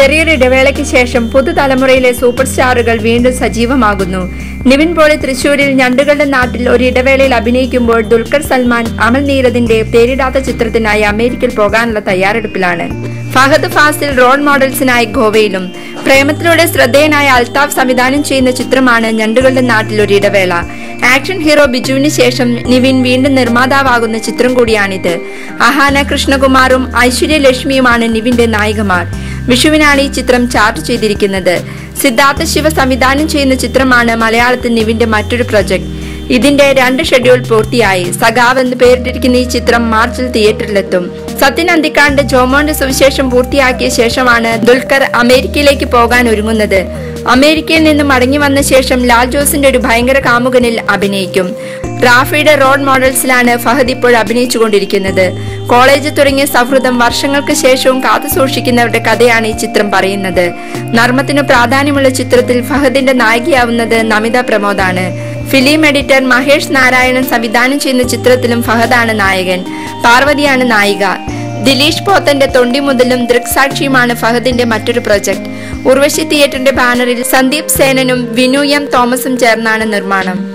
ചെറിയൊരു ഇടവേളയ്ക്ക് ശേഷം പുതുതലമുറയിലെ സൂപ്പർ സ്റ്റാറുകൾ വീണ്ടും സജീവമാകുന്നു നിവിൻ പോളി തൃശൂരിൽ ഞണ്ടുകളുടെ നാട്ടിൽ ഒരു ഇടവേളയിൽ അഭിനയിക്കുമ്പോൾ ദുൽഖർ സൽമാൻ അമൽ നീരദിന്റെ പേരിടാത്ത ചിത്രത്തിനായി അമേരിക്കയിൽ പോകാനുള്ള തയ്യാറെടുപ്പിലാണ് ഫഹദ് ഫാസിൽ റോൾ മോഡൽസിനായി ഗോവയിലും പ്രേമത്തിലൂടെ ശ്രദ്ധേയനായ അൽതാഫ് സംവിധാനം ചെയ്യുന്ന ചിത്രമാണ് ഞണ്ടുകളുടെ നാട്ടിൽ ഒരു ഇടവേള ആക്ഷൻ ഹീറോ ബിജുവിന് ശേഷം നിവിൻ വീണ്ടും നിർമ്മാതാവാകുന്ന ചിത്രം കൂടിയാണിത് അഹാന കൃഷ്ണകുമാറും ഐശ്വര്യ ലക്ഷ്മിയുമാണ് നിവിന്റെ നായികമാർ വിഷുവിനാണ് ഈ ചിത്രം ചാർട്ട് ചെയ്തിരിക്കുന്നത് സിദ്ധാർത്ഥ ശിവ സംവിധാനം ചെയ്യുന്ന ചിത്രമാണ് മലയാളത്തിൽ നിവിന്റെ മറ്റൊരു പ്രൊജക്ട് ഇതിന്റെ രണ്ട് ഷെഡ്യൂൾ പൂർത്തിയായി സഖാവ് എന്ന് പേരിട്ടിരിക്കുന്ന ഈ ചിത്രം മാർച്ചിൽ തിയേറ്ററിലെത്തും സത്യൻ അന്തിക്കാണ്ട് ജോമോന്റെ സുവിശേഷം പൂർത്തിയാക്കിയ ശേഷമാണ് ദുൽഖർ അമേരിക്കയിലേക്ക് പോകാൻ ഒരുങ്ങുന്നത് അമേരിക്കയിൽ നിന്ന് മടങ്ങി വന്ന ശേഷം ലാൽ ജോസിന്റെ ഒരു ഭയങ്കര കാമുകനിൽ അഭിനയിക്കും റാഫിയുടെ റോൾ മോഡൽസിലാണ് ഫഹദ് ഇപ്പോൾ അഭിനയിച്ചുകൊണ്ടിരിക്കുന്നത് കോളേജ് തുടങ്ങിയ സൗഹൃദം വർഷങ്ങൾക്ക് ശേഷവും കാത്തു സൂക്ഷിക്കുന്നവരുടെ കഥയാണ് ഈ ചിത്രം പറയുന്നത് നർമ്മത്തിനു പ്രാധാന്യമുള്ള ചിത്രത്തിൽ ഫഹദിന്റെ നായികയാവുന്നത് നമിത പ്രമോദാണ് ഫിലിം എഡിറ്റർ മഹേഷ് നാരായണൻ സംവിധാനം ചെയ്യുന്ന ചിത്രത്തിലും ഫഹദാണ് നായകൻ പാർവതിയാണ് നായിക ദിലീഷ് പോത്തന്റെ തൊണ്ടി മുതലും ദൃക്സാക്ഷിയുമാണ് ഫഹദിന്റെ മറ്റൊരു പ്രൊജക്ട് ഉർവശി തിയേറ്ററിന്റെ ബാനറിൽ സന്ദീപ് സേനനും വിനു എം തോമസും ചേർന്നാണ് നിർമ്മാണം